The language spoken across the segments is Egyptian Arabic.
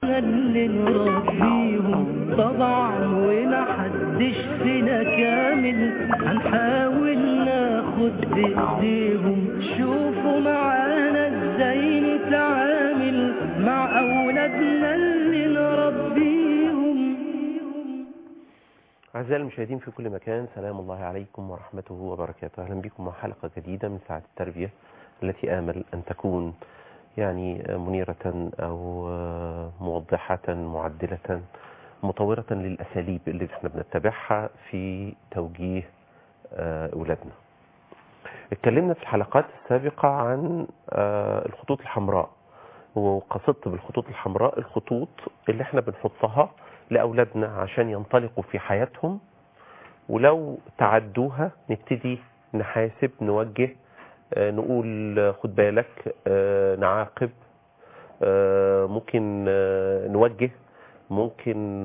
اللي نربيهم طبعا ومحدش فينا كامل هنحاول ناخد بايديهم شوفوا معانا ازاي نتعامل مع اولادنا اللي نربيهم أعزائي المشاهدين في كل مكان سلام الله عليكم ورحمته وبركاته أهلا بكم مع حلقة جديدة من ساعة التربية التي آمل أن تكون يعني منيرة أو موضحة معدلة مطورة للأساليب اللي احنا بنتبعها في توجيه أولادنا اتكلمنا في الحلقات السابقة عن الخطوط الحمراء وقصدت بالخطوط الحمراء الخطوط اللي احنا بنحطها لأولادنا عشان ينطلقوا في حياتهم ولو تعدوها نبتدي نحاسب نوجه نقول خد بالك نعاقب ممكن نوجه ممكن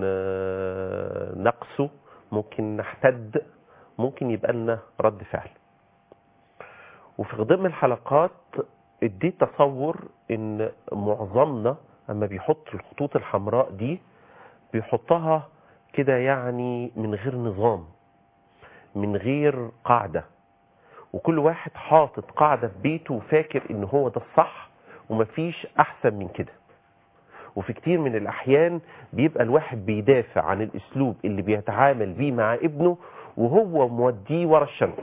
نقسو ممكن نحتد ممكن يبقى لنا رد فعل وفي ضمن الحلقات اديت تصور ان معظمنا اما بيحط الخطوط الحمراء دي بيحطها كده يعني من غير نظام من غير قاعدة وكل واحد حاطط قاعدة في بيته وفاكر ان هو ده الصح ومفيش احسن من كده وفي كتير من الاحيان بيبقى الواحد بيدافع عن الاسلوب اللي بيتعامل بيه مع ابنه وهو موديه ورا الشمس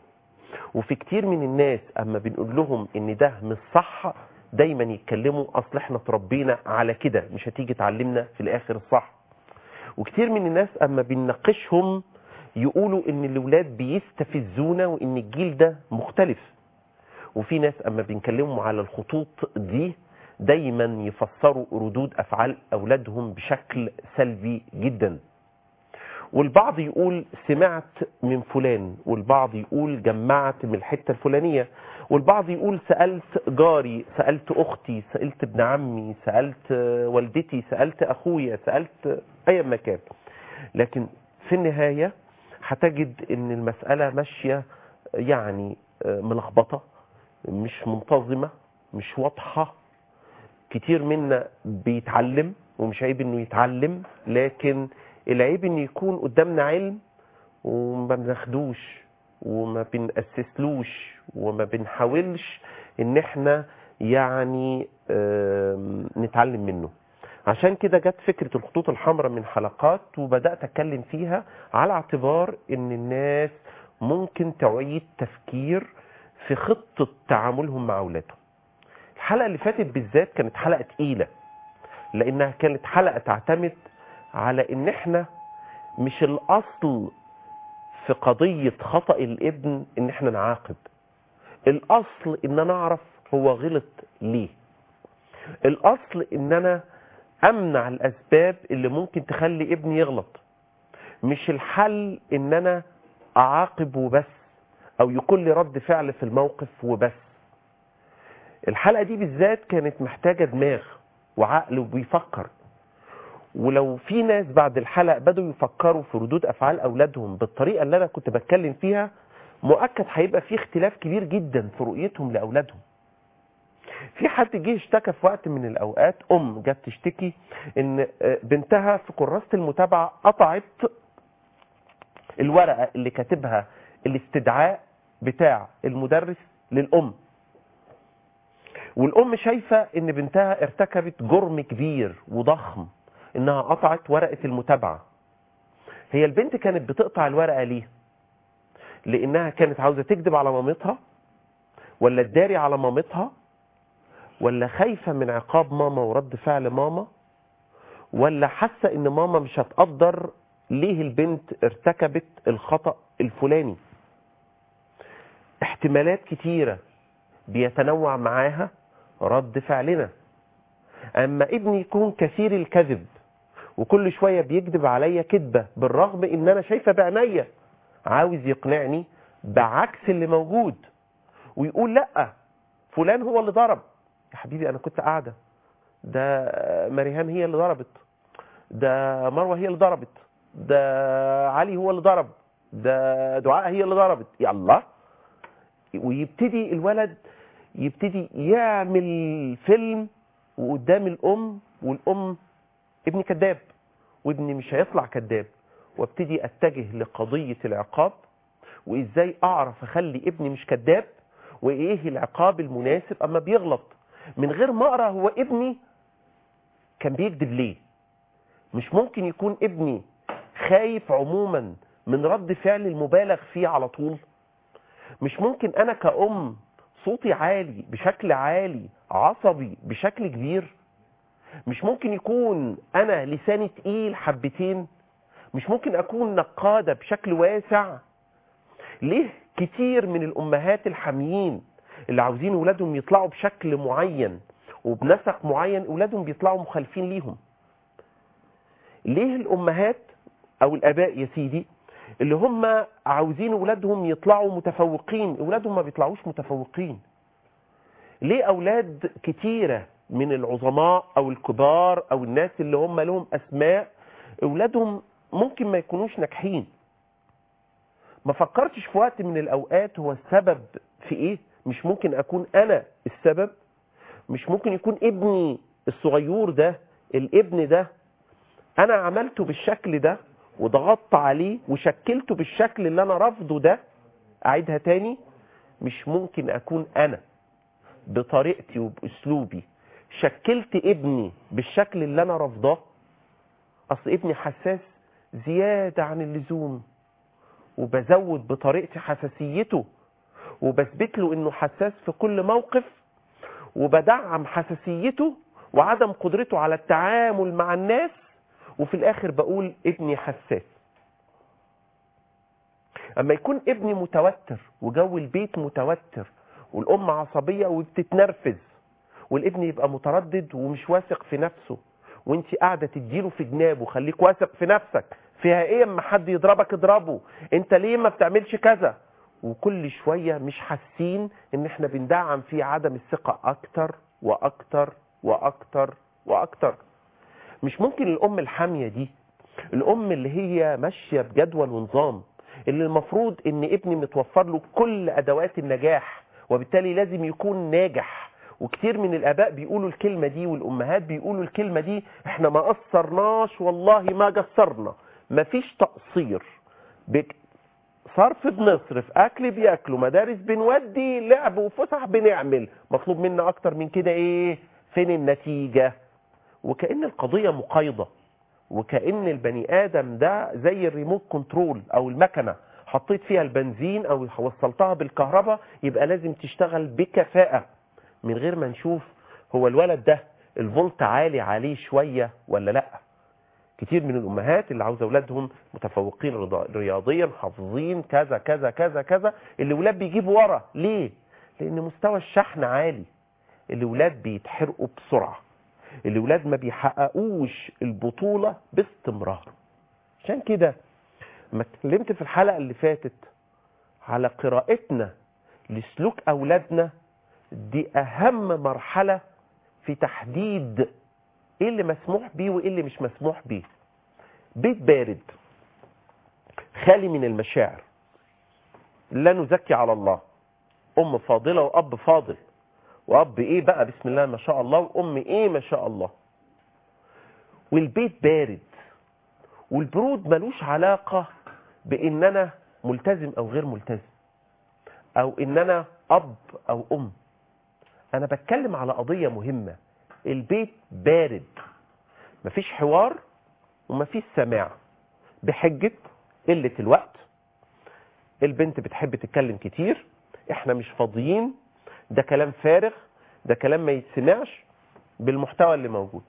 وفي كتير من الناس اما بنقول لهم ان ده مش صح دايما يتكلموا اصل احنا اتربينا على كده مش هتيجي تعلمنا في الاخر الصح وكتير من الناس اما بنناقشهم يقولوا ان الاولاد بيستفزونا وان الجيل ده مختلف وفي ناس اما بنكلمهم على الخطوط دي دايما يفسروا ردود افعال اولادهم بشكل سلبي جدا والبعض يقول سمعت من فلان والبعض يقول جمعت من الحته الفلانيه والبعض يقول سالت جاري سالت اختي سالت ابن عمي سالت والدتي سالت اخويا سالت اي مكان لكن في النهايه هتجد ان المساله ماشيه يعني ملخبطه مش منتظمه مش واضحه كتير منا بيتعلم ومش عيب انه يتعلم لكن العيب ان يكون قدامنا علم وما بناخدوش وما بنأسسلوش وما بنحاولش ان احنا يعني نتعلم منه عشان كده جت فكرة الخطوط الحمراء من حلقات وبدأت اتكلم فيها على اعتبار ان الناس ممكن تعيد تفكير في خطة تعاملهم مع اولادهم الحلقة اللي فاتت بالذات كانت حلقة تقيلة لانها كانت حلقة تعتمد على ان احنا مش الاصل في قضية خطأ الابن ان احنا نعاقب الاصل ان انا اعرف هو غلط ليه الاصل ان انا امنع الاسباب اللي ممكن تخلي ابني يغلط مش الحل ان انا اعاقب وبس او يكون لي رد فعل في الموقف وبس الحلقة دي بالذات كانت محتاجة دماغ وعقل وبيفكر ولو في ناس بعد الحلقة بدوا يفكروا في ردود أفعال أولادهم بالطريقة اللي أنا كنت بتكلم فيها مؤكد هيبقى في اختلاف كبير جدا في رؤيتهم لأولادهم في حد جه اشتكى في وقت من الأوقات أم جت تشتكي إن بنتها في كراسة المتابعة قطعت الورقة اللي كاتبها الاستدعاء بتاع المدرس للأم والأم شايفة إن بنتها ارتكبت جرم كبير وضخم انها قطعت ورقة المتابعة هي البنت كانت بتقطع الورقة ليه لانها كانت عاوزة تكذب على مامتها ولا تداري على مامتها ولا خايفة من عقاب ماما ورد فعل ماما ولا حاسة ان ماما مش هتقدر ليه البنت ارتكبت الخطأ الفلاني احتمالات كتيرة بيتنوع معاها رد فعلنا اما ابني يكون كثير الكذب وكل شوية بيكذب عليا كذبة بالرغم ان انا شايفة بعينيا عاوز يقنعني بعكس اللي موجود ويقول لا فلان هو اللي ضرب يا حبيبي انا كنت قاعدة ده مريهان هي اللي ضربت ده مروة هي اللي ضربت ده علي هو اللي ضرب ده دعاء هي اللي ضربت يا الله ويبتدي الولد يبتدي يعمل فيلم وقدام الام والام ابني كذاب وابني مش هيطلع كذاب وابتدي اتجه لقضية العقاب وازاي اعرف اخلي ابني مش كذاب وايه العقاب المناسب اما بيغلط من غير ما اقرا هو ابني كان بيكذب ليه مش ممكن يكون ابني خايف عموما من رد فعل المبالغ فيه على طول مش ممكن انا كأم صوتي عالي بشكل عالي عصبي بشكل كبير مش ممكن يكون انا لساني تقيل حبتين مش ممكن اكون نقادة بشكل واسع ليه كتير من الامهات الحاميين اللي عاوزين ولادهم يطلعوا بشكل معين وبنسق معين اولادهم بيطلعوا مخالفين ليهم ليه الامهات او الاباء يا سيدي اللي هم عاوزين اولادهم يطلعوا متفوقين اولادهم ما بيطلعوش متفوقين ليه اولاد كتيرة من العظماء او الكبار او الناس اللي هم لهم اسماء اولادهم ممكن ما يكونوش ناجحين ما فكرتش في وقت من الاوقات هو السبب في ايه مش ممكن اكون انا السبب مش ممكن يكون ابني الصغير ده الابن ده انا عملته بالشكل ده وضغطت عليه وشكلته بالشكل اللي انا رافضه ده اعيدها تاني مش ممكن اكون انا بطريقتي وباسلوبي شكلت ابني بالشكل اللي انا رافضاه اصل ابني حساس زيادة عن اللزوم وبزود بطريقتي حساسيته وبثبت له انه حساس في كل موقف وبدعم حساسيته وعدم قدرته على التعامل مع الناس وفي الاخر بقول ابني حساس اما يكون ابني متوتر وجو البيت متوتر والام عصبيه وبتتنرفز والابن يبقى متردد ومش واثق في نفسه وانت قاعده تديله في جنابه خليك واثق في نفسك فيها ايه اما حد يضربك اضربه انت ليه ما بتعملش كذا وكل شويه مش حاسين ان احنا بندعم فيه عدم الثقه اكتر واكتر واكتر واكتر مش ممكن الام الحاميه دي الام اللي هي ماشيه بجدول ونظام اللي المفروض ان ابني متوفر له كل ادوات النجاح وبالتالي لازم يكون ناجح وكتير من الاباء بيقولوا الكلمه دي والامهات بيقولوا الكلمه دي احنا ما قصرناش والله ما قصرنا مفيش تقصير بك صرف بنصرف اكل بياكلوا مدارس بنودي لعب وفسح بنعمل مطلوب منا اكتر من كده ايه فين النتيجه وكأن القضية مقايضة وكأن البني آدم ده زي الريموت كنترول أو المكنة حطيت فيها البنزين أو وصلتها بالكهرباء يبقى لازم تشتغل بكفاءة من غير ما نشوف هو الولد ده الفولت عالي عليه شوية ولا لا كتير من الأمهات اللي عاوزة أولادهم متفوقين رياضيا حافظين كذا كذا كذا كذا اللي ولاد بيجيبوا ورا ليه؟ لأن مستوى الشحن عالي الولاد بيتحرقوا بسرعة الولاد ما بيحققوش البطولة باستمرار عشان كده ما اتكلمت في الحلقة اللي فاتت على قراءتنا لسلوك أولادنا دي أهم مرحلة في تحديد إيه اللي مسموح بيه وإيه اللي مش مسموح بيه بيت بارد خالي من المشاعر لا نزكي على الله أم فاضلة وأب فاضل واب ايه بقى بسم الله ما شاء الله وام ايه ما شاء الله والبيت بارد والبرود ملوش علاقة بان انا ملتزم او غير ملتزم او ان انا اب او ام انا بتكلم على قضية مهمة البيت بارد مفيش حوار ومفيش سماع بحجة قلة الوقت البنت بتحب تتكلم كتير احنا مش فاضيين ده كلام فارغ ده كلام ما يتسمعش بالمحتوى اللي موجود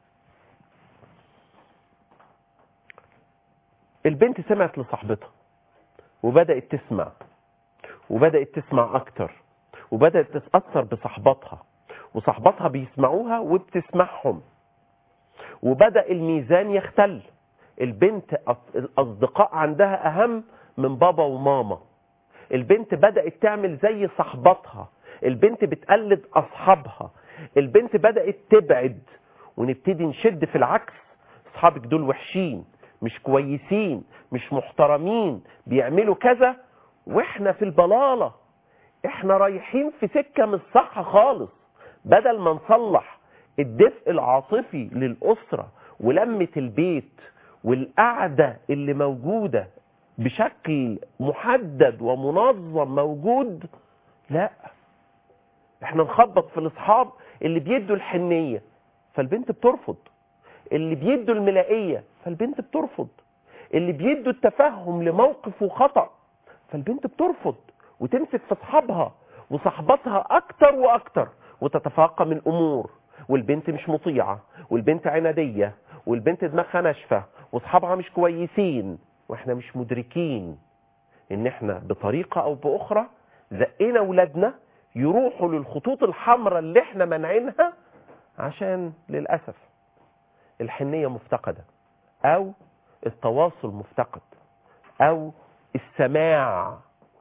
البنت سمعت لصاحبتها وبدأت تسمع وبدأت تسمع أكتر وبدأت تتأثر بصحباتها وصحباتها بيسمعوها وبتسمعهم وبدأ الميزان يختل البنت الأصدقاء عندها أهم من بابا وماما البنت بدأت تعمل زي صحباتها البنت بتقلد أصحابها البنت بدأت تبعد ونبتدي نشد في العكس أصحابك دول وحشين مش كويسين مش محترمين بيعملوا كذا واحنا في البلالة احنا رايحين في سكة مش صح خالص بدل ما نصلح الدفء العاطفي للأسرة ولمة البيت والقعدة اللي موجودة بشكل محدد ومنظم موجود لا احنا نخبط في الاصحاب اللي بيدوا الحنية فالبنت بترفض اللي بيدوا الملائية فالبنت بترفض اللي بيدوا التفهم لموقف وخطأ فالبنت بترفض وتمسك في اصحابها وصحباتها اكتر واكتر وتتفاقم الامور والبنت مش مطيعة والبنت عنادية والبنت دماغها ناشفة واصحابها مش كويسين واحنا مش مدركين ان احنا بطريقة او باخرى زقينا ولادنا يروحوا للخطوط الحمراء اللي احنا منعينها عشان للأسف الحنية مفتقدة او التواصل مفتقد او السماع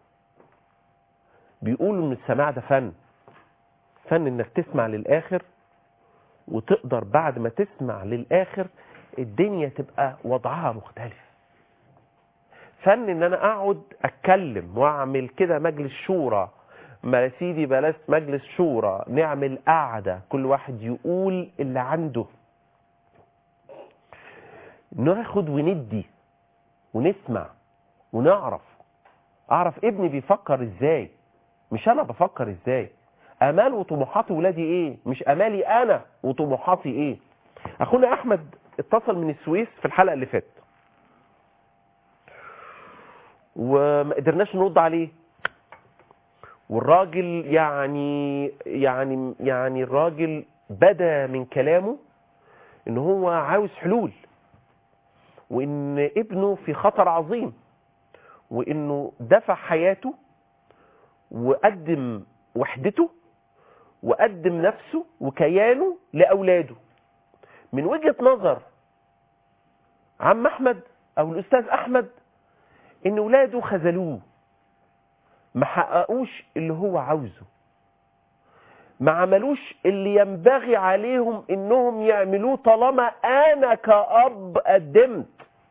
بيقولوا ان السماع ده فن فن انك تسمع للاخر وتقدر بعد ما تسمع للاخر الدنيا تبقى وضعها مختلف فن ان انا اقعد اتكلم واعمل كده مجلس شورى ما يا سيدي بلاش مجلس شورى نعمل قعدة كل واحد يقول اللي عنده ناخد وندي ونسمع ونعرف اعرف ابني بيفكر ازاي مش انا بفكر ازاي امال وطموحات ولادي ايه مش امالي انا وطموحاتي ايه اخونا احمد اتصل من السويس في الحلقه اللي فاتت وما قدرناش نرد عليه والراجل يعني يعني يعني الراجل بدا من كلامه ان هو عاوز حلول وان ابنه في خطر عظيم وانه دفع حياته وقدم وحدته وقدم نفسه وكيانه لاولاده من وجهة نظر عم احمد او الاستاذ احمد ان ولاده خذلوه ما حققوش اللي هو عاوزه ما عملوش اللي ينبغي عليهم انهم يعملوه طالما انا كأب قدمت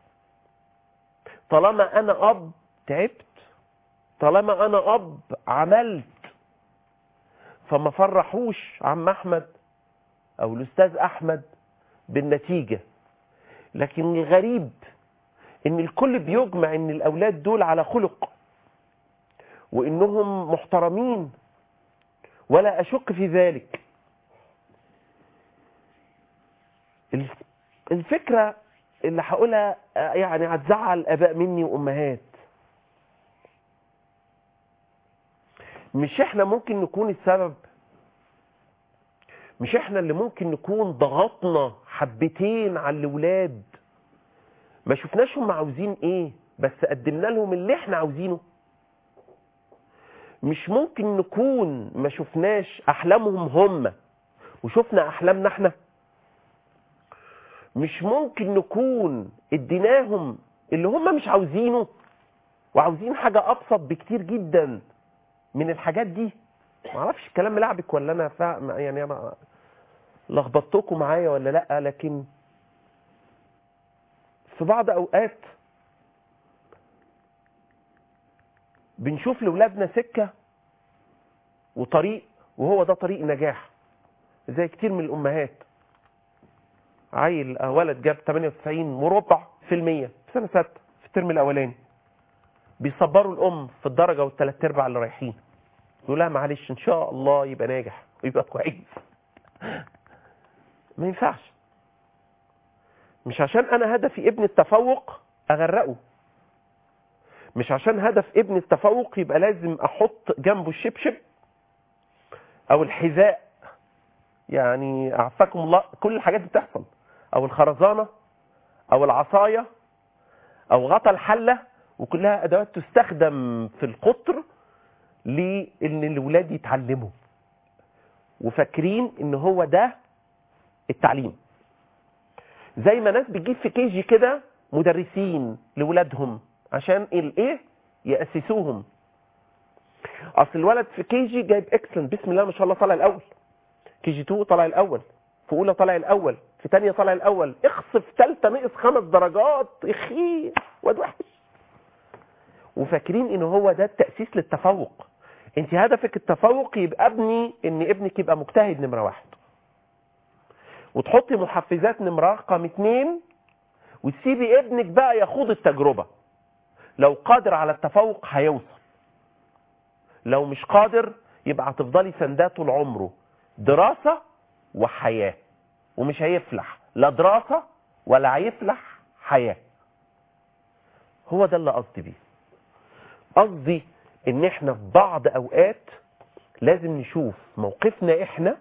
طالما انا اب تعبت طالما انا اب عملت فما فرحوش عم احمد او الاستاذ احمد بالنتيجة لكن الغريب ان الكل بيجمع ان الاولاد دول على خلق وانهم محترمين ولا اشك في ذلك الفكرة اللي هقولها يعني هتزعل اباء مني وامهات مش احنا ممكن نكون السبب مش احنا اللي ممكن نكون ضغطنا حبتين على الاولاد ما شفناش هم عاوزين ايه بس قدمنا لهم اللي احنا عاوزينه مش ممكن نكون ما شفناش احلامهم هم وشفنا احلامنا احنا مش ممكن نكون اديناهم اللي هم مش عاوزينه وعاوزين حاجة ابسط بكتير جدا من الحاجات دي ما اعرفش الكلام ملعبك ولا انا فاهم يعني انا لخبطتكم معايا ولا لا لكن في بعض اوقات بنشوف لاولادنا سكه وطريق وهو ده طريق نجاح زي كتير من الامهات عيل ولد جاب 98 مربع في المية في سنه سته في الترم الاولاني بيصبروا الام في الدرجه والثلاث ارباع اللي رايحين يقول لها معلش ان شاء الله يبقى ناجح ويبقى كويس ما ينفعش مش عشان انا هدفي ابن التفوق اغرقه مش عشان هدف ابن التفوق يبقى لازم احط جنبه الشبشب او الحذاء يعني اعفاكم الله كل الحاجات دي بتحصل او الخرزانة او العصاية او غطا الحلة وكلها ادوات تستخدم في القطر لان الولاد يتعلموا وفاكرين ان هو ده التعليم زي ما ناس بتجيب في كيجي كده مدرسين لولادهم عشان الايه يأسسوهم اصل الولد في كيجي جايب اكسلنت بسم الله ما شاء الله طالع الاول كيجي 2 طالع الاول في اولى طالع الاول في ثانيه طالع الاول اخصف ثالثه نقص خمس درجات اخي واد وحش وفاكرين ان هو ده التأسيس للتفوق انت هدفك التفوق يبقى ابني ان ابنك يبقى مجتهد نمرة واحد وتحطي محفزات نمرة رقم اتنين وتسيبي ابنك بقى يخوض التجربة لو قادر على التفوق هيوصل لو مش قادر يبقى هتفضلي سنداه طول عمره دراسة وحياة ومش هيفلح لا دراسة ولا هيفلح حياة هو ده اللي قصدي بيه قصدي ان احنا في بعض اوقات لازم نشوف موقفنا احنا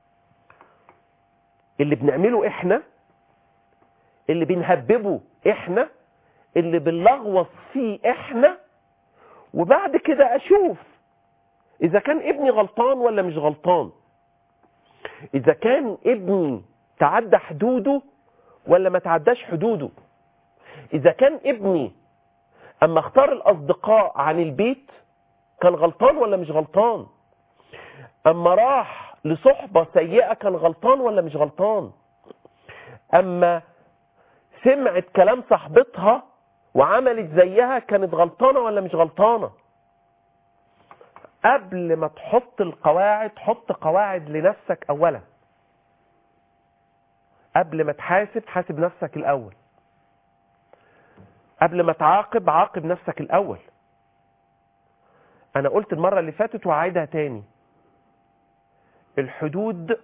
اللي بنعمله احنا اللي بنهببه احنا اللي بنلغوص فيه احنا وبعد كده اشوف اذا كان ابني غلطان ولا مش غلطان اذا كان ابني تعدى حدوده ولا ما تعداش حدوده اذا كان ابني اما اختار الاصدقاء عن البيت كان غلطان ولا مش غلطان اما راح لصحبة سيئة كان غلطان ولا مش غلطان اما سمعت كلام صاحبتها وعملت زيها كانت غلطانة ولا مش غلطانة قبل ما تحط القواعد حط قواعد لنفسك اولا قبل ما تحاسب حاسب نفسك الاول قبل ما تعاقب عاقب نفسك الاول انا قلت المرة اللي فاتت وعايدها تاني الحدود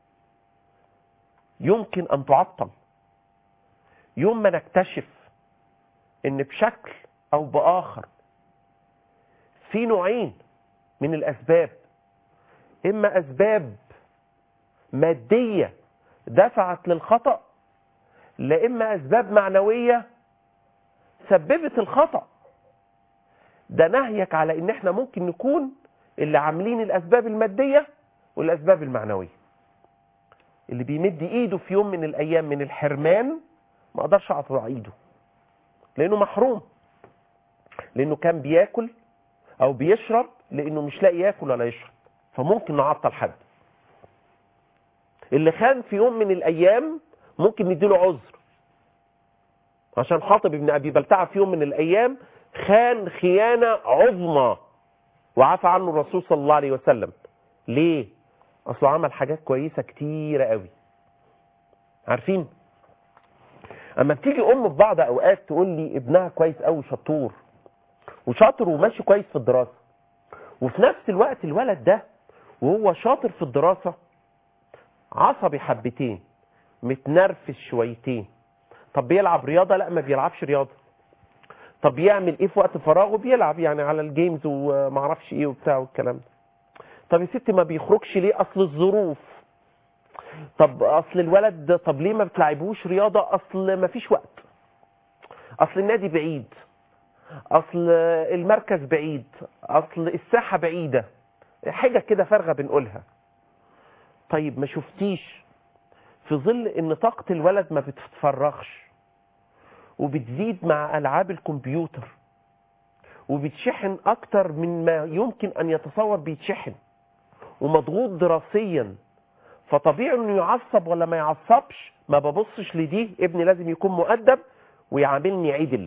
يمكن ان تعطل يوم ما نكتشف ان بشكل او باخر في نوعين من الاسباب اما اسباب مادية دفعت للخطأ لا اما اسباب معنوية سببت الخطأ ده نهيك على ان احنا ممكن نكون اللي عاملين الاسباب المادية والاسباب المعنوية اللي بيمد ايده في يوم من الايام من الحرمان ما اقدرش اقطع ايده لانه محروم لانه كان بياكل او بيشرب لانه مش لاقي ياكل ولا يشرب فممكن نعطل حد اللي خان في يوم من الايام ممكن نديله عذر عشان حاطب ابن ابي بلتعه في يوم من الايام خان خيانه عظمى وعفى عنه الرسول صلى الله عليه وسلم ليه اصله عمل حاجات كويسه كتيره قوي عارفين اما بتيجي ام في بعض اوقات تقول لي ابنها كويس قوي شطور وشاطر وماشي كويس في الدراسه وفي نفس الوقت الولد ده وهو شاطر في الدراسه عصبي حبتين متنرفز شويتين طب بيلعب رياضه لا ما بيلعبش رياضه طب يعمل ايه في وقت فراغه بيلعب يعني على الجيمز ومعرفش ايه وبتاع والكلام ده طب يا ستي ما بيخرجش ليه اصل الظروف طب اصل الولد طب ليه ما بتلعبوش رياضه اصل ما فيش وقت اصل النادي بعيد اصل المركز بعيد اصل الساحه بعيده حاجه كده فارغه بنقولها طيب ما شفتيش في ظل ان طاقه الولد ما بتتفرغش وبتزيد مع العاب الكمبيوتر وبتشحن اكتر من ما يمكن ان يتصور بيتشحن ومضغوط دراسيا فطبيعي انه يعصب ولا ما يعصبش ما ببصش لدي ابني لازم يكون مؤدب ويعاملني عدل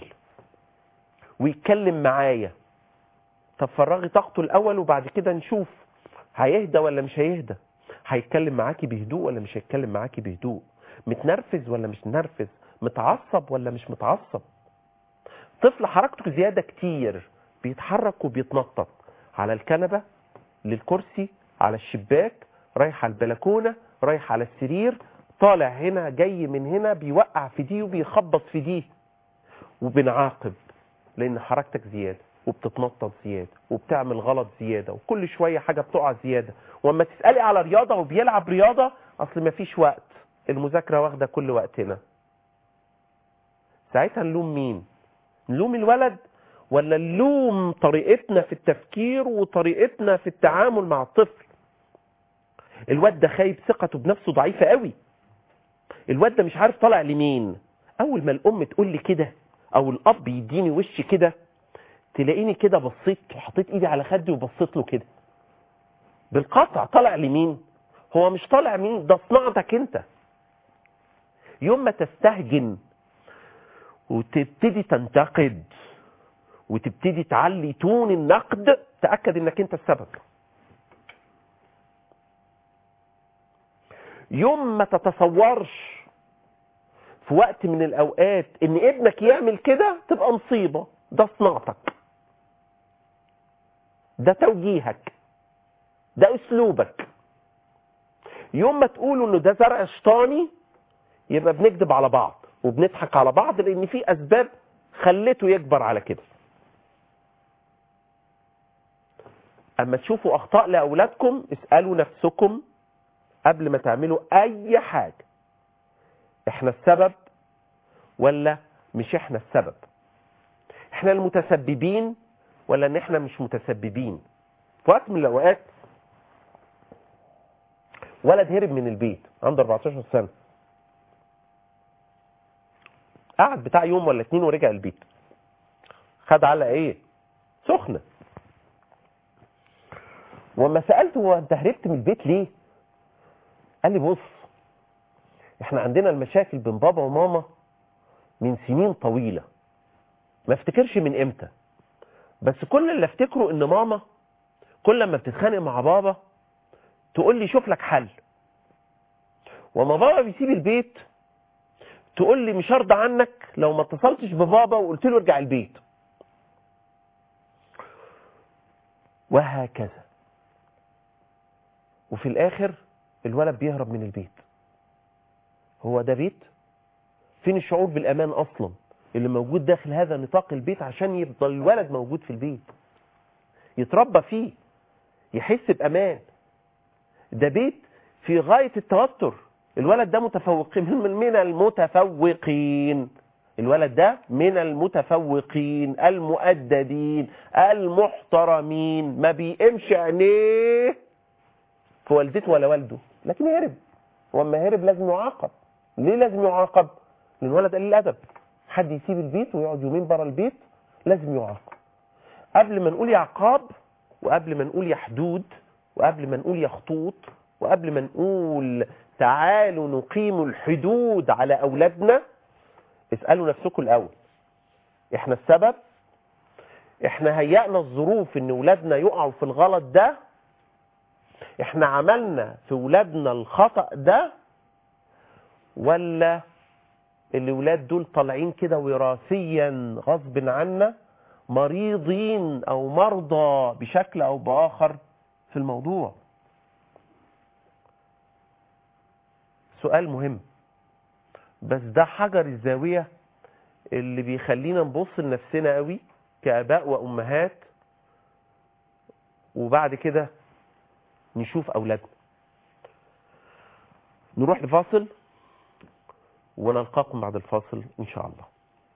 ويتكلم معايا طب فرغي طاقته الاول وبعد كده نشوف هيهدى ولا مش هيهدى هيتكلم معاكي بهدوء ولا مش هيتكلم معاكي بهدوء متنرفز ولا مش متنرفز متعصب ولا مش متعصب طفل حركته زيادة كتير بيتحرك وبيتنطط على الكنبة للكرسي على الشباك رايح على البلكونة رايح على السرير طالع هنا جاي من هنا بيوقع في دي وبيخبط في دي وبنعاقب لان حركتك زيادة وبتتنطط زيادة وبتعمل غلط زيادة وكل شوية حاجة بتقع زيادة واما تسألي على رياضة وبيلعب رياضة اصل مفيش وقت المذاكرة واخدة كل وقتنا ساعتها نلوم مين نلوم الولد ولا نلوم طريقتنا في التفكير وطريقتنا في التعامل مع الطفل الواد ده خايب ثقته بنفسه ضعيفة قوي الواد ده مش عارف طالع لمين اول ما الام تقول لي كده او الاب يديني وش كده تلاقيني كده بصيت وحطيت ايدي على خدي وبصيت له كده بالقطع طالع لمين هو مش طالع مين ده صناعتك انت يوم ما تستهجن وتبتدي تنتقد وتبتدي تعلي تون النقد تأكد انك انت السبب يوم ما تتصورش في وقت من الاوقات ان ابنك يعمل كده تبقى مصيبة ده صناعتك ده توجيهك ده اسلوبك يوم ما تقولوا انه ده زرع شيطاني يبقى بنكذب على بعض وبنضحك على بعض لان في اسباب خلته يكبر على كده اما تشوفوا اخطاء لاولادكم اسالوا نفسكم قبل ما تعملوا اي حاجه احنا السبب ولا مش احنا السبب احنا المتسببين ولا ان احنا مش متسببين في وقت من الاوقات ولد هرب من البيت عنده 14 سنه قعد بتاع يوم ولا اتنين ورجع البيت خد على ايه سخنه وما سالته هو انت هربت من البيت ليه قال لي بص احنا عندنا المشاكل بين بابا وماما من سنين طويله ما افتكرش من امتى بس كل اللي افتكره ان ماما كل ما بتتخانق مع بابا تقول لي شوف لك حل وما بابا بيسيب البيت تقول لي مش هرضى عنك لو ما اتصلتش ببابا وقلت له ارجع البيت وهكذا وفي الاخر الولد بيهرب من البيت هو ده بيت فين الشعور بالامان اصلا اللي موجود داخل هذا نطاق البيت عشان يفضل الولد موجود في البيت يتربى فيه يحس بامان ده بيت في غايه التوتر الولد ده متفوق من من المتفوقين الولد ده من المتفوقين المؤدبين المحترمين ما بيقمش عينيه في والدته ولا والده لكن هرب واما هرب لازم يعاقب ليه لازم يعاقب لان الولد قليل الادب حد يسيب البيت ويقعد يومين بره البيت لازم يعاقب قبل ما نقول يا عقاب وقبل ما نقول يا حدود وقبل ما نقول يا خطوط وقبل ما نقول تعالوا نقيم الحدود على أولادنا اسألوا نفسكم الأول احنا السبب احنا هيأنا الظروف ان ولادنا يقعوا في الغلط ده احنا عملنا في ولادنا الخطأ ده ولا الولاد دول طالعين كده وراثيا غصب عنا مريضين او مرضى بشكل او باخر في الموضوع سؤال مهم بس ده حجر الزاوية اللي بيخلينا نبص لنفسنا قوي كآباء وأمهات وبعد كده نشوف أولادنا نروح لفاصل ونلقاكم بعد الفاصل إن شاء الله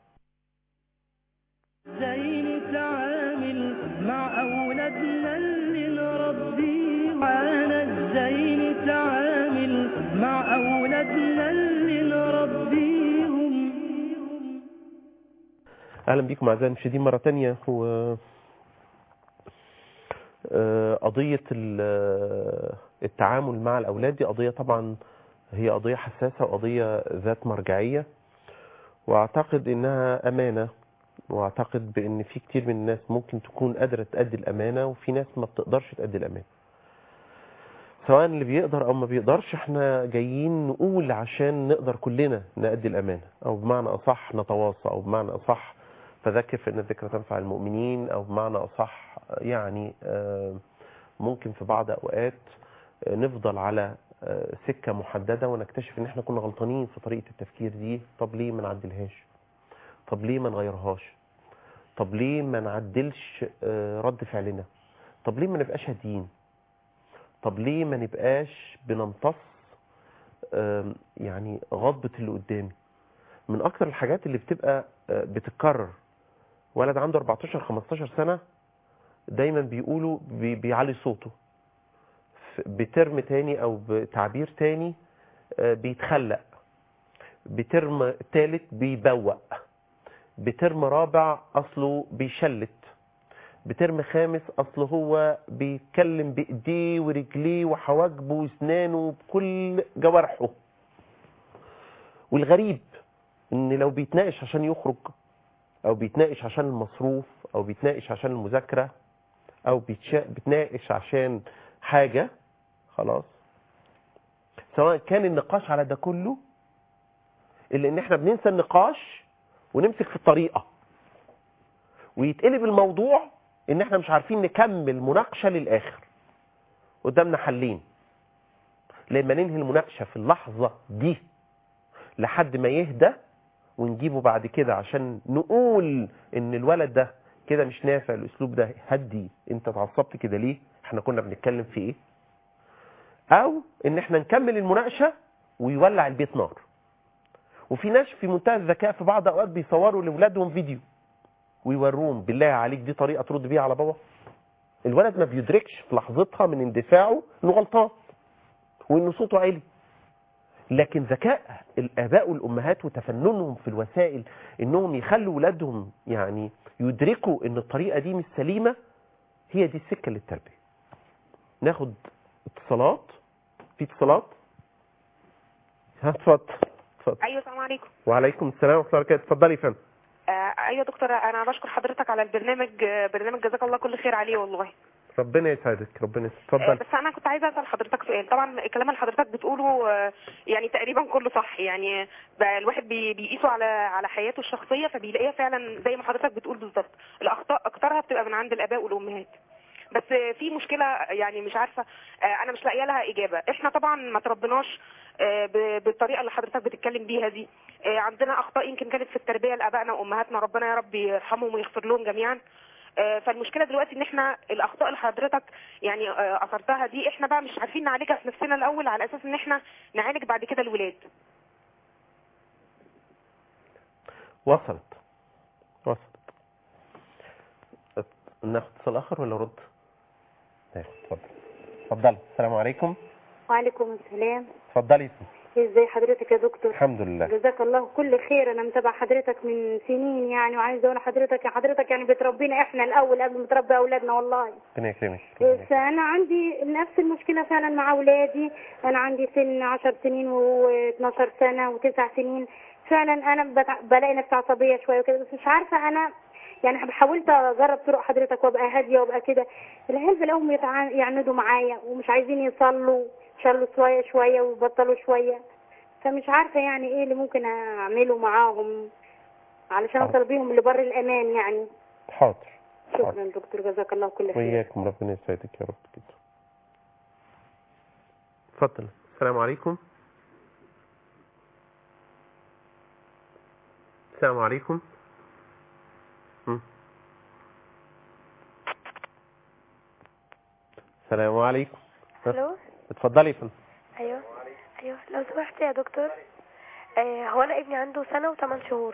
ازاي نتعامل مع اولادنا اللي نربيهم معانا ازاي نتعامل مع اولادنا اللي نربيهم اهلا بكم اعزائي المشاهدين مره تانية و آه، قضيه ال- التعامل مع الاولاد دي قضيه طبعا هي قضيه حساسه وقضيه ذات مرجعيه واعتقد انها امانه واعتقد بان في كتير من الناس ممكن تكون قادره تأدي الامانه وفي ناس ما بتقدرش تأدي الامانه سواء اللي بيقدر او ما بيقدرش احنا جايين نقول عشان نقدر كلنا نأدي الامانه او بمعنى اصح نتواصى او بمعنى اصح فذكر فان الذكرى تنفع المؤمنين او بمعنى اصح يعني آه، ممكن في بعض اوقات آه، نفضل على آه، سكه محدده ونكتشف ان احنا كنا غلطانين في طريقه التفكير دي طب ليه ما نعدلهاش طب ليه ما نغيرهاش طب ليه ما نعدلش آه، رد فعلنا طب ليه ما نبقاش هاديين طب ليه ما نبقاش بنمتص آم، يعني غضبة اللي قدامي من اكتر الحاجات اللي بتبقى آه، بتتكرر ولد عنده 14 15 سنة دايما بيقولوا بي- بيعلي صوته ف- بترم تاني او بتعبير تاني آه، بيتخلق بترم تالت بيبوق بترم رابع اصله بيشلت بترم خامس اصله هو بيتكلم بايديه ورجليه وحواجبه واسنانه بكل جوارحه والغريب ان لو بيتناقش عشان يخرج او بيتناقش عشان المصروف او بيتناقش عشان المذاكره او بيتشا- بيتناقش عشان حاجه خلاص سواء كان النقاش على ده كله الا ان احنا بننسى النقاش ونمسك في الطريقه ويتقلب الموضوع ان احنا مش عارفين نكمل مناقشه للاخر قدامنا حلين لما ننهي المناقشه في اللحظه دي لحد ما يهدى ونجيبه بعد كده عشان نقول ان الولد ده كده مش نافع الاسلوب ده هدي انت اتعصبت كده ليه احنا كنا بنتكلم في ايه او ان احنا نكمل المناقشه ويولع البيت نار وفي ناس في منتهى الذكاء في بعض اوقات بيصوروا لاولادهم فيديو ويوروهم بالله عليك دي طريقه ترد بيها على بابا الولد ما بيدركش في لحظتها من اندفاعه انه غلطان وان صوته عالي لكن ذكاء الاباء والامهات وتفننهم في الوسائل انهم يخلوا ولادهم يعني يدركوا ان الطريقه دي مش سليمه هي دي السكه للتربيه ناخد اتصالات في اتصالات ها اتفضل اتفضل ايوه السلام عليكم وعليكم السلام ورحمه الله وبركاته اتفضلي يا فندم آه ايوه دكتور انا بشكر حضرتك على البرنامج آه، برنامج جزاك الله كل خير عليه والله ربنا يسعدك ربنا يسعدك آه اتفضل بس انا كنت عايزه اسال حضرتك سؤال طبعا الكلام اللي حضرتك بتقوله آه، يعني تقريبا كله صح يعني بقى الواحد بي- بيقيسه على على حياته الشخصيه فبيلاقيها فعلا زي ما حضرتك بتقول بالظبط الاخطاء اكترها بتبقى من عند الاباء والامهات بس في مشكله يعني مش عارفه آه، انا مش لاقيه لها اجابه احنا طبعا ما تربناش آه، ب- بالطريقه اللي حضرتك بتتكلم بيها دي آه، عندنا اخطاء يمكن كانت في التربيه لابائنا وامهاتنا ربنا يا رب يرحمهم ويغفر لهم جميعا آه، فالمشكله دلوقتي ان احنا الاخطاء اللي حضرتك يعني آه، اثرتها دي احنا بقى مش عارفين نعالجها في نفسنا الاول على اساس ان احنا نعالج بعد كده الولاد وصلت وصلت ات- ناخد اتصال اخر ولا رد ماشي اتفضل اتفضلي السلام عليكم وعليكم السلام اتفضلي يا ستي. ازاي حضرتك يا دكتور الحمد لله جزاك الله كل خير انا متابعه حضرتك من سنين يعني وعايزه اقول لحضرتك يا حضرتك يعني بتربينا احنا الاول قبل ما تربي اولادنا والله ربنا يكرمك ربنا بس انا عندي نفس المشكله فعلا مع اولادي انا عندي سن 10 سنين و12 سنه وتسع سنين فعلا انا بتع... بلاقي نفسي عصبيه شويه وكده بس مش عارفه انا يعني حاولت اجرب طرق حضرتك وابقى هاديه وابقى كده العيال بلاقيهم يتع... يعندوا معايا ومش عايزين يصلوا شلوا شويه شويه وبطلوا شويه فمش عارفه يعني ايه اللي ممكن اعمله معاهم علشان حاضر. اوصل بيهم لبر الامان يعني حاضر شكرا دكتور جزاك الله كل خير وإياكم ربنا يسعدك يا رب كده اتفضل السلام عليكم السلام عليكم مم. السلام عليكم الو اتفضلي يا فندم ايوه ايوه لو سمحت يا دكتور آه هو انا ابني عنده سنه وثمان شهور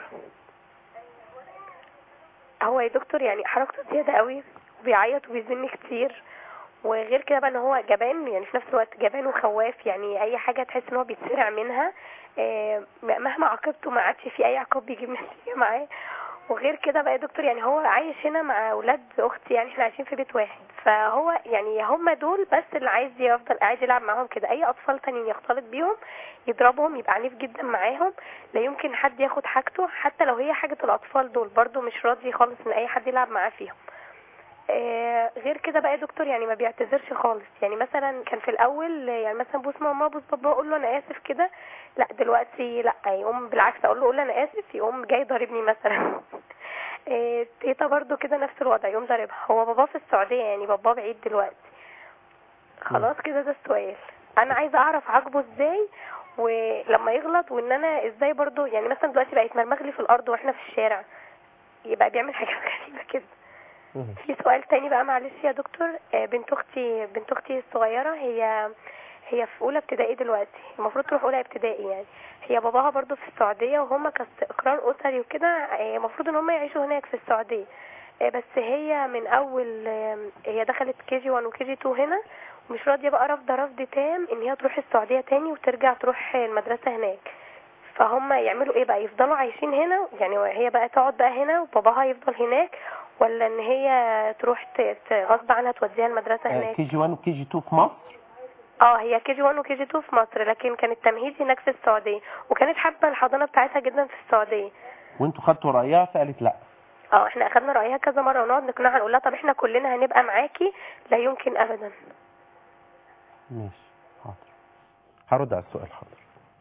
هو يا دكتور يعني حركته زياده قوي وبيعيط وبيزن كتير وغير كده بقى ان هو جبان يعني في نفس الوقت جبان وخواف يعني اي حاجه تحس ان هو بيتسرع منها آه مهما عاقبته ما عادش في اي عقاب بيجيب نتيجه معاه وغير كده بقى يا دكتور يعني هو عايش هنا مع اولاد اختي يعني احنا عايشين في بيت واحد فهو يعني هم دول بس اللي عايز يفضل قاعد يلعب معاهم كده اي اطفال تانيين يختلط بيهم يضربهم يبقى عنيف جدا معاهم لا يمكن حد ياخد حاجته حتى لو هي حاجة الاطفال دول برضو مش راضي خالص ان اي حد يلعب معاه فيهم آه غير كده بقى يا دكتور يعني ما بيعتذرش خالص يعني مثلا كان في الاول يعني مثلا بوس ماما بوس بابا اقول له انا اسف كده لا دلوقتي لا يقوم بالعكس اقول له قول انا اسف يقوم جاي ضاربني مثلا إيه، تيتا برضو كده نفس الوضع يقوم ضاربها هو باباه في السعودية يعني باباه بعيد دلوقتي خلاص كده ده السؤال انا عايزه اعرف عاقبه ازاي ولما يغلط وان انا ازاي برضو يعني مثلا دلوقتي بقى يتمرمغ لي في الارض واحنا في الشارع يبقى بيعمل حاجات غريبه كده مم. في سؤال تاني بقى معلش يا دكتور آه، بنت اختي بنت اختي الصغيره هي هي في اولى ابتدائي دلوقتي المفروض تروح اولى ابتدائي يعني هي باباها برضو في السعوديه وهم كاستقرار اسري وكده آه، المفروض ان هم يعيشوا هناك في السعوديه آه، بس هي من اول آه، هي دخلت كي جي 1 وكي جي 2 هنا ومش راضيه بقى رافضه رفض تام ان هي تروح السعوديه تاني وترجع تروح المدرسه هناك فهم يعملوا ايه بقى يفضلوا عايشين هنا يعني هي بقى تقعد بقى هنا وباباها يفضل هناك ولا ان هي تروح ت- ت- غصب عنها توديها المدرسه هناك كي جي 1 وكي جي 2 في مصر اه هي كي جي 1 وكي جي 2 في مصر لكن كان التمهيد هناك في السعوديه وكانت حابه الحضانه بتاعتها جدا في السعوديه وانتوا خدتوا رايها فقالت لا اه احنا اخدنا رايها كذا مره ونقعد نقنعها نقول لها طب احنا كلنا هنبقى معاكي لا يمكن ابدا ماشي حاضر هرد على السؤال حاضر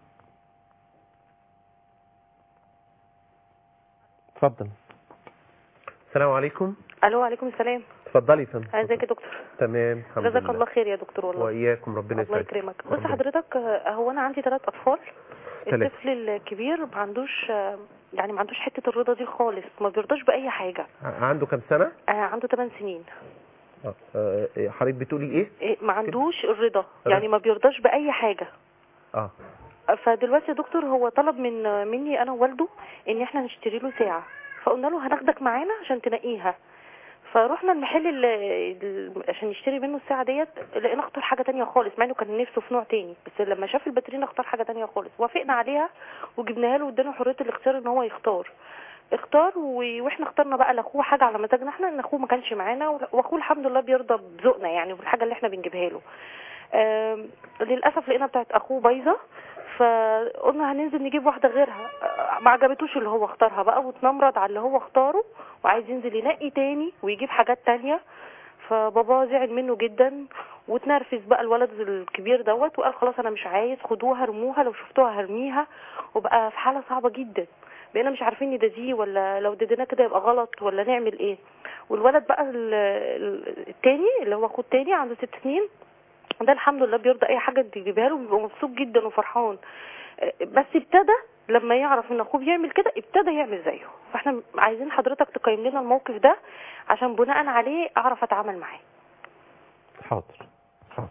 اتفضل السلام عليكم الو عليكم السلام اتفضلي يا فندم ازيك يا دكتور تمام الحمد جزاك لله الله خير يا دكتور والله واياكم ربنا الله يسعدك يكرمك بص ربنا- حضرتك آه، هو انا عندي ثلاث اطفال تلاتة. الطفل الكبير ما عندوش آه، يعني ما عندوش حته الرضا دي خالص ما بيرضاش باي حاجه ع- عنده كام سنه آه عنده 8 سنين آه، آه، حضرتك بتقولي ايه إيه، ما عندوش الرضا يعني ما بيرضاش باي حاجه اه فدلوقتي يا دكتور هو طلب من مني انا ووالده ان احنا نشتري له ساعه فقلنا له هناخدك معانا عشان تنقيها فروحنا المحل اللي اللي- عشان نشتري منه الساعه ديت لقينا اختار حاجه تانية خالص مع انه كان نفسه في نوع تاني بس لما شاف الباترين اختار حاجه تانية خالص وافقنا عليها وجبناها له وادانا حريه الاختيار ان هو يختار اختار و- واحنا اخترنا بقى لاخوه حاجه على مزاجنا احنا ان اخوه ما كانش معانا واخوه الحمد لله بيرضى بذوقنا يعني وبالحاجه اللي احنا بنجيبها له آم، للاسف لقينا بتاعت اخوه بايظه فقلنا هننزل نجيب واحده غيرها آه، ما عجبتوش اللي هو اختارها بقى واتنمرض على اللي هو اختاره وعايز ينزل ينقي تاني ويجيب حاجات تانية فبابا زعل منه جدا واتنرفز بقى الولد الكبير دوت وقال خلاص انا مش عايز خدوها ارموها لو شفتوها هرميها وبقى في حاله صعبه جدا بقينا مش عارفين نداديه ولا لو دديناه كده يبقى غلط ولا نعمل ايه والولد بقى ال- ال- التاني اللي هو اخوه التاني عنده ست سنين ده الحمد لله بيرضى اي حاجه تجيبها له بيبقى مبسوط جدا وفرحان آه، بس ابتدى لما يعرف ان اخوه بيعمل كده ابتدى يعمل زيه فاحنا عايزين حضرتك تقيم لنا الموقف ده عشان بناء عليه اعرف اتعامل معاه حاضر حاضر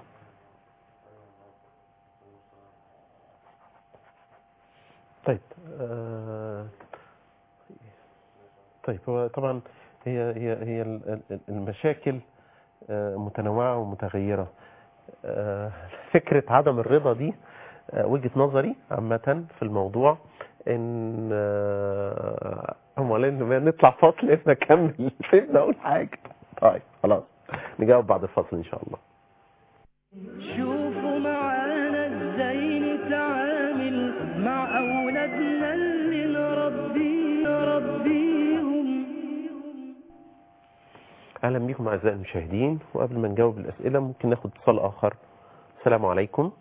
طيب آه طيب هو طبعا هي هي هي ال- ال- المشاكل آه، متنوعة ومتغيرة آه، فكرة عدم الرضا دي آه، وجهة نظري عامة في الموضوع ان آه، اولا لما نطلع فاصل اما نكمل سيبنا اقول حاجة طيب خلاص نجاوب بعد الفاصل ان شاء الله شوفوا معانا ازاي نتعامل مع اولادنا اللي نربي نربيهم اهلا بكم اعزائي المشاهدين وقبل ما نجاوب الاسئله ممكن ناخد اتصال اخر السلام عليكم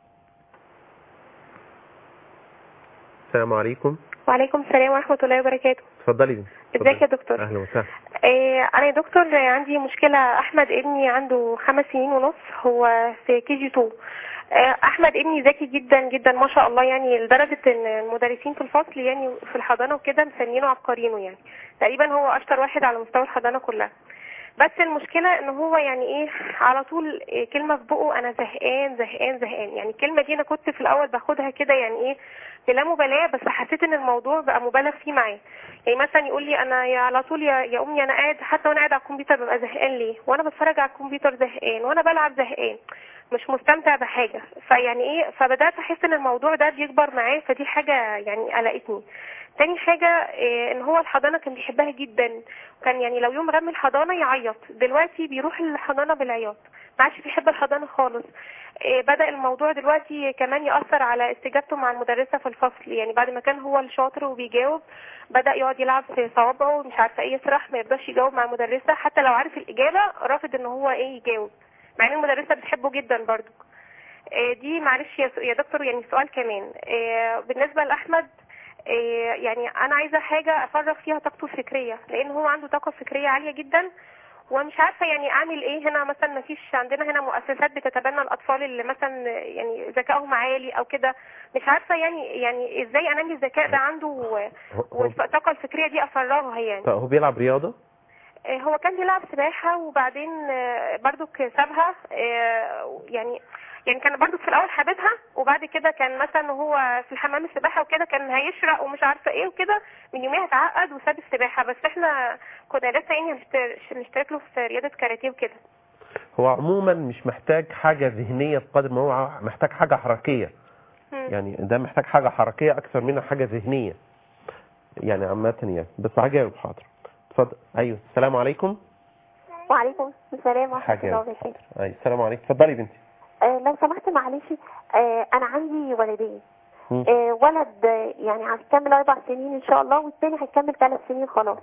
السلام عليكم وعليكم السلام ورحمة الله وبركاته اتفضلي بنتي ازيك يا اتفضلي. دكتور اهلا وسهلا إيه انا يا دكتور عندي مشكلة احمد ابني عنده خمس سنين ونص هو في كي جي 2 آه، احمد ابني ذكي جدا جدا ما شاء الله يعني لدرجة ان المدرسين في الفصل يعني في الحضانة وكده مسمينه عبقرينه يعني تقريبا هو اشطر واحد على مستوى الحضانة كلها بس المشكلة ان هو يعني ايه على طول إيه كلمة في بقه انا زهقان زهقان زهقان يعني الكلمة دي انا كنت في الاول باخدها كده يعني ايه بلا مبالاة بس حسيت ان الموضوع بقى مبالغ فيه معاه يعني مثلا يقول لي انا يا على طول يا يا امي انا قاعد حتى وانا قاعد على الكمبيوتر ببقى زهقان ليه وانا بتفرج على الكمبيوتر زهقان وانا بلعب زهقان مش مستمتع بحاجه فيعني ايه فبدات احس ان الموضوع ده بيكبر معاه فدي حاجه يعني قلقتني تاني حاجة إيه ان هو الحضانة كان بيحبها جدا كان يعني لو يوم رمي الحضانة يعيط دلوقتي بيروح الحضانة بالعياط ما عادش بيحب الحضانة خالص إيه بدأ الموضوع دلوقتي كمان يأثر على استجابته مع المدرسة في الفصل يعني بعد ما كان هو الشاطر وبيجاوب بدأ يقعد يلعب في صوابعه ومش عارفة ايه يسرح ما يرضاش يجاوب مع المدرسة حتى لو عارف الإجابة رافض ان هو ايه يجاوب مع ان المدرسة بتحبه جدا برضو إيه دي معلش يا يا دكتور يعني سؤال كمان إيه بالنسبة لأحمد إيه يعني انا عايزه حاجه افرغ فيها طاقته الفكريه لان هو عنده طاقه فكريه عاليه جدا ومش عارفه يعني اعمل ايه هنا مثلا ما فيش عندنا هنا مؤسسات بتتبنى الاطفال اللي مثلا يعني ذكائهم عالي او كده مش عارفه يعني يعني ازاي انمي الذكاء ده عنده و- هو- هو والطاقه الفكريه دي افرغها يعني طيب هو بيلعب رياضه آه، هو كان بيلعب سباحة وبعدين آه، برضك سابها آه، يعني يعني كان برضو في الأول حاببها وبعد كده كان مثلا هو في الحمام السباحة وكده كان هيشرق ومش عارفة ايه وكده من يوميها اتعقد وساب السباحة بس احنا كنا لسه يعني هنشت- نشترك له في رياضة كاراتيه وكده هو عموما مش محتاج حاجه ذهنيه بقدر ما هو محتاج حاجه حركيه مم. يعني ده محتاج حاجه حركيه اكثر منها حاجه ذهنيه يعني عامه يعني بس هجاوب حاضر اتفضل ايوه السلام عليكم وعليكم السلام ورحمة حاجه الله وبركاته ايوه السلام عليكم اتفضلي بنتي آه لو سمحت معلش آه أنا عندي ولدين مم. آه ولد آه، يعني هيكمل أربع سنين إن شاء الله والتاني هيكمل ثلاث سنين خلاص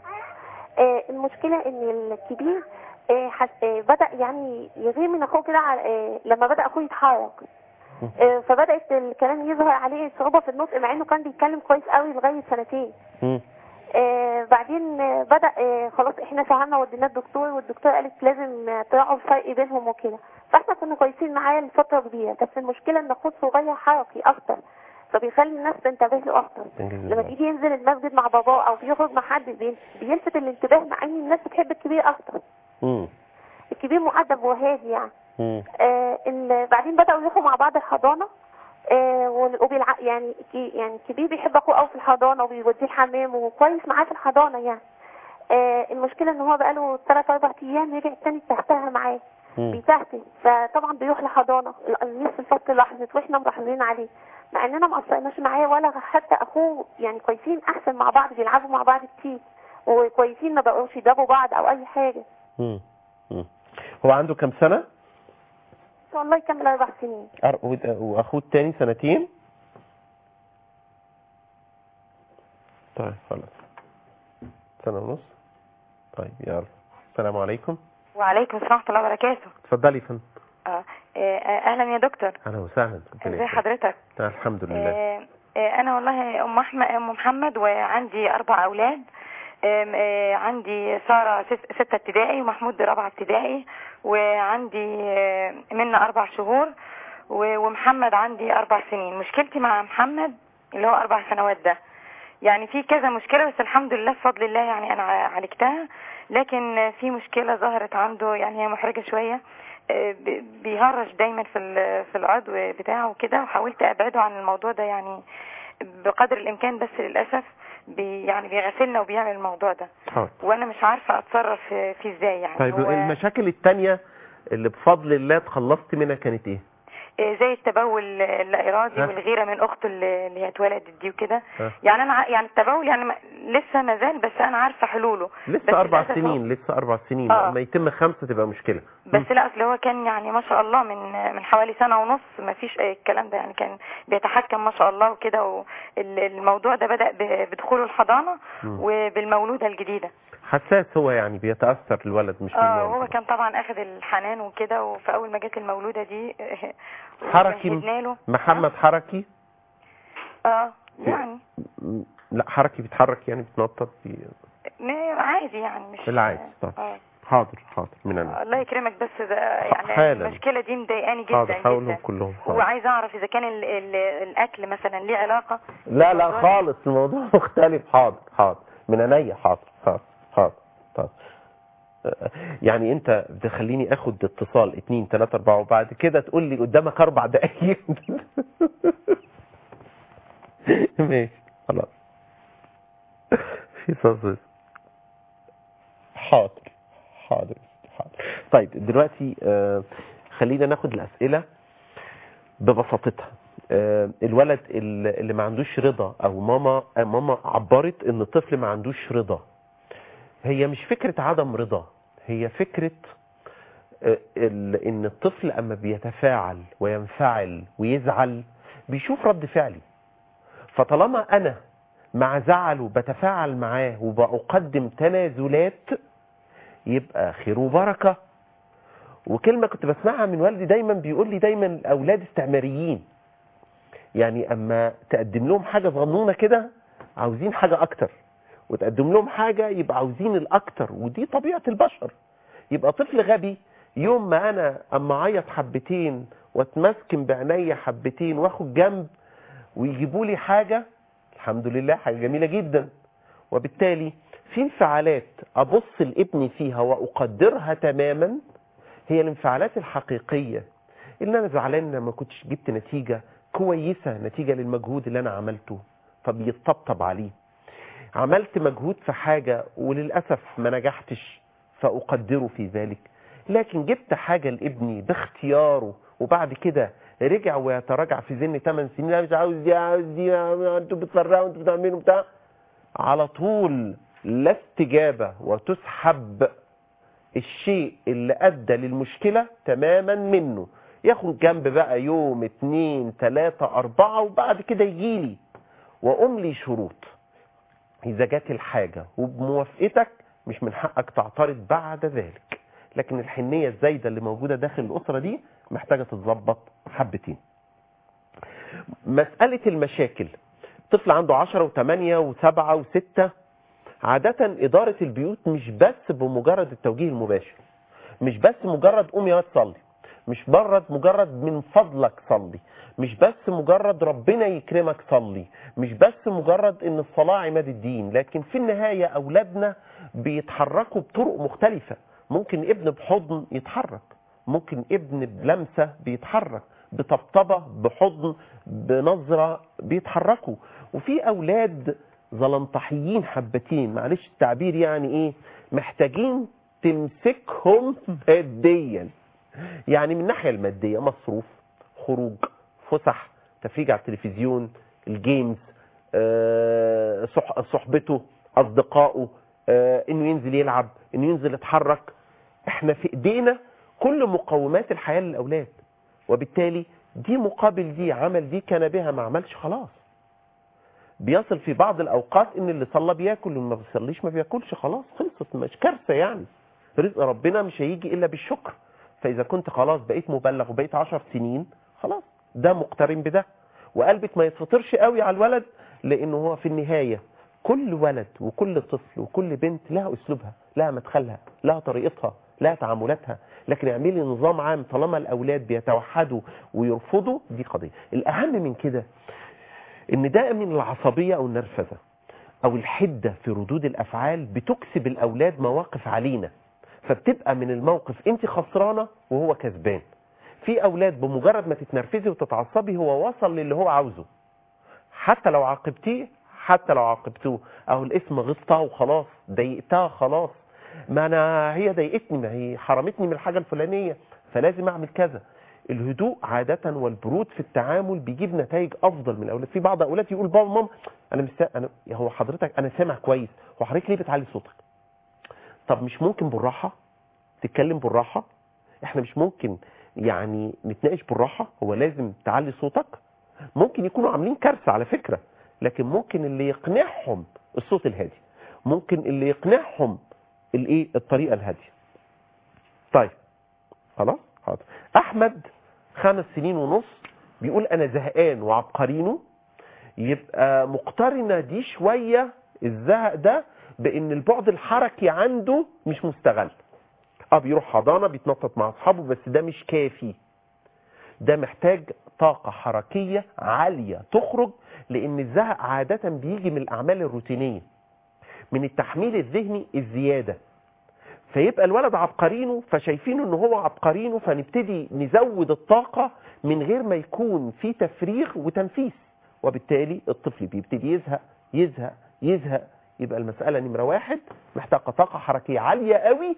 آه المشكلة إن الكبير آه حس... آه بدأ يعني يغير من أخوه كده على- آه لما بدأ أخوه يتحرك آه، فبدات الكلام يظهر عليه صعوبه في النطق مع انه كان بيتكلم كويس قوي لغايه سنتين مم. آه، بعدين آه، بدا آه، خلاص احنا فهمنا وديناه الدكتور والدكتور قالت لازم آه، تراعوا الفرق بينهم وكده فاحنا كنا كويسين معاه لفتره كبيره بس المشكله ان اخوه صغير حركي اكتر فبيخلي الناس تنتبه له اكتر لما بيجي ينزل المسجد مع باباه او بيخرج مع حد بي- بيلفت الانتباه مع ان الناس بتحب الكبير اكتر مم. الكبير مؤدب وهادي يعني مم. آه ال- بعدين بداوا يروحوا مع بعض الحضانه آه وال- وبيلع يعني كي- يعني الكبير بيحب اخوه قوي في الحضانه وبيوديه الحمام وكويس معاه في الحضانه يعني آه المشكله ان هو بقاله ثلاث اربع ايام رجع تاني تهتها معاه مم. بيتهته فطبعا بيروح لحضانه الناس في الفصل لاحظت واحنا ملاحظين عليه مع اننا ما قصرناش معاه ولا حتى اخوه يعني كويسين احسن مع بعض بيلعبوا مع بعض كتير وكويسين ما بقوش يضربوا بعض او اي حاجه مم. مم. هو عنده كام سنة؟ ان شاء الله يكمل اربع سنين أر- ود- واخوه التاني سنتين طيب خلاص سنة ونص طيب يلا السلام عليكم وعليكم السلام ورحمة الله وبركاته اتفضلي يا فندم آه، آه، أهلا يا دكتور اهلا وسهلا ربنا ازي يسعدك. حضرتك آه، الحمد لله آه، آه، أنا والله أم أحمد أم محمد وعندي أربع أولاد آم، آه، عندي سارة ست- ستة ابتدائي ومحمود رابعة ابتدائي وعندي آه، منى أربع شهور و- ومحمد عندي أربع سنين مشكلتي مع محمد اللي هو أربع سنوات ده يعني في كذا مشكلة بس الحمد لله بفضل الله يعني أنا ع- عالجتها لكن في مشكلة ظهرت عنده يعني هي محرجة شوية آه، ب- بيهرش دايما في ال- في العضو بتاعه وكده وحاولت أبعده عن الموضوع ده يعني بقدر الإمكان بس للأسف بي يعني بيغسلنا وبيعمل الموضوع ده حاضر وأنا مش عارفة أتصرف فيه إزاي يعني طيب هو المشاكل التانية اللي بفضل الله اتخلصت منها كانت ايه؟ آه، زي التبول اللا إرادي ها؟ والغيرة من أخته اللي اللي هي اتولدت دي وكده ها؟ يعني أنا ع- يعني التبول يعني ما- لسه ما زال بس أنا عارفة حلوله بس لسه اربع للأسف هو- سنين لسه اربع سنين آه. لما يتم خمسة تبقى مشكلة بس لا اصل هو كان يعني ما شاء الله من من حوالي سنه ونص ما فيش اي الكلام ده يعني كان بيتحكم ما شاء الله وكده والموضوع ده بدا ب- بدخوله الحضانه مم. وبالمولوده الجديده حساس هو يعني بيتأثر الولد مش اه بالوالد. هو كان طبعا اخذ الحنان وكده وفي اول ما جت المولوده دي حركي جهزنا له محمد حركي اه يعني م- لا حركي بيتحرك يعني بيتنطط بي... ما- عادي يعني مش بالعكس طب اه حاضر حاضر من انا الله يكرمك بس ده يعني حالا. المشكله دي مضايقاني جدا حاضر حاولهم جدا كلهم حاضر. وعايزه اعرف اذا كان ال ال الاكل مثلا ليه علاقه لا لا بالموضوع ده؟ خالص الموضوع مختلف حاضر حاضر من عينيا حاضر حاضر حاضر حاضر آه، يعني انت بتخليني اخد اتصال اتنين تلاتة اربعة وبعد كده تقول لي قدامك اربع دقايق ماشي خلاص في صوص حاضر حاضر حاضر طيب دلوقتي آه، خلينا ناخد الاسئله ببساطتها آه، الولد اللي اللي ما عندوش رضا او ماما آه، ماما عبرت ان الطفل ما عندوش رضا هي مش فكرة عدم رضا هي فكرة آه، ال- ان الطفل اما بيتفاعل وينفعل ويزعل بيشوف رد فعلي فطالما انا مع زعله بتفاعل معاه وبقدم تنازلات يبقى خير وبركة وكلمة كنت بسمعها من والدي دايما بيقول لي دايما الأولاد استعماريين يعني أما تقدم لهم حاجة صغنونة كده عاوزين حاجة أكتر وتقدم لهم حاجة يبقى عاوزين الأكتر ودي طبيعة البشر يبقى طفل غبي يوم ما أنا أما أعيط حبتين واتمسكن بعينيا حبتين واخد جنب ويجيبوا لي حاجة الحمد لله حاجة جميلة جدا وبالتالي في انفعالات أبص لابني فيها وأقدرها تماما هي الانفعالات الحقيقية اللي أنا زعلان إن ما كنتش جبت نتيجة كويسة نتيجة للمجهود اللي أنا عملته فبيطبطب عليه عملت مجهود في حاجة وللأسف ما نجحتش فأقدره في ذلك لكن جبت حاجة لابني باختياره وبعد كده رجع ويتراجع في سن 8 سنين انا مش عاوز دي عاوز دي انتوا بتفرقوا انتوا بتعملوا بتاع على طول لا استجابة وتسحب الشيء اللي ادى للمشكلة تماما منه ياخد جنب بقى يوم اتنين تلاتة اربعة وبعد كده يجيلي واقوم لي شروط اذا جت الحاجة وبموافقتك مش من حقك تعترض بعد ذلك لكن الحنية الزايدة اللي موجودة داخل الاسرة دي محتاجة تتظبط حبتين مسألة المشاكل طفل عنده 10 و8 و7 و6 عادة إدارة البيوت مش بس بمجرد التوجيه المباشر مش بس مجرد قوم يا واد صلي مش مجرد مجرد من فضلك صلي مش بس مجرد ربنا يكرمك صلي مش بس مجرد ان الصلاة عماد الدين لكن في النهاية اولادنا بيتحركوا بطرق مختلفة ممكن ابن بحضن يتحرك ممكن ابن بلمسة بيتحرك بطبطبة بحضن بنظرة بيتحركوا وفي اولاد زلنطحيين حبتين معلش التعبير يعني ايه محتاجين تمسكهم ماديا يعني من الناحية المادية مصروف خروج فسح تفريج على التلفزيون الجيمز آه، صح- صحبته أصدقائه آه، إنه ينزل يلعب إنه ينزل يتحرك إحنا في إيدينا كل مقومات الحياة للأولاد وبالتالي دي مقابل دي عمل دي كان بها ما عملش خلاص بيصل في بعض الأوقات إن اللي صلى بياكل واللي ما بيصليش ما بياكلش خلاص خلصت مش كارثة يعني رزق ربنا مش هيجي إلا بالشكر فإذا كنت خلاص بقيت مبلغ وبقيت عشر سنين خلاص ده مقترن بده وقلبك ما يتفطرش قوي على الولد لأنه هو في النهاية كل ولد وكل طفل وكل بنت لها أسلوبها لها مدخلها لها طريقتها لها تعاملاتها لكن اعملي نظام عام طالما الأولاد بيتوحدوا ويرفضوا دي قضية الأهم من كده ان دائما العصبية او النرفزة او الحدة في ردود الافعال بتكسب الاولاد مواقف علينا فبتبقى من الموقف انت خسرانة وهو كسبان في اولاد بمجرد ما تتنرفزي وتتعصبي هو وصل للي هو عاوزه حتى لو عاقبتيه حتى لو عاقبتوه اهو الاسم غصتها وخلاص ضايقتها خلاص ما انا هي ضايقتني ما هي حرمتني من الحاجة الفلانية فلازم اعمل كذا الهدوء عادة والبرود في التعامل بيجيب نتائج افضل من الاولاد في بعض الاولاد يقول بابا ماما انا مش سا... انا هو حضرتك انا سامع كويس هو حضرتك ليه بتعلي صوتك طب مش ممكن بالراحة تتكلم بالراحة احنا مش ممكن يعني نتناقش بالراحة هو لازم تعلي صوتك ممكن يكونوا عاملين كارثة على فكرة لكن ممكن اللي يقنعهم الصوت الهادي ممكن اللي يقنعهم الايه الطريقة الهادية طيب خلاص حاضر احمد خمس سنين ونص بيقول انا زهقان وعبقرينه يبقى مقترنة دي شوية الزهق ده بان البعد الحركي عنده مش مستغل اه بيروح حضانة بيتنطط مع اصحابه بس ده مش كافي ده محتاج طاقة حركية عالية تخرج لان الزهق عادة بيجي من الاعمال الروتينية من التحميل الذهني الزيادة فيبقى الولد عبقرينه فشايفينه ان هو عبقرينه فنبتدي نزود الطاقة من غير ما يكون في تفريغ وتنفيذ وبالتالي الطفل بيبتدي يزهق يزهق يزهق يبقى المسألة نمرة واحد محتاجة طاقة حركية عالية قوي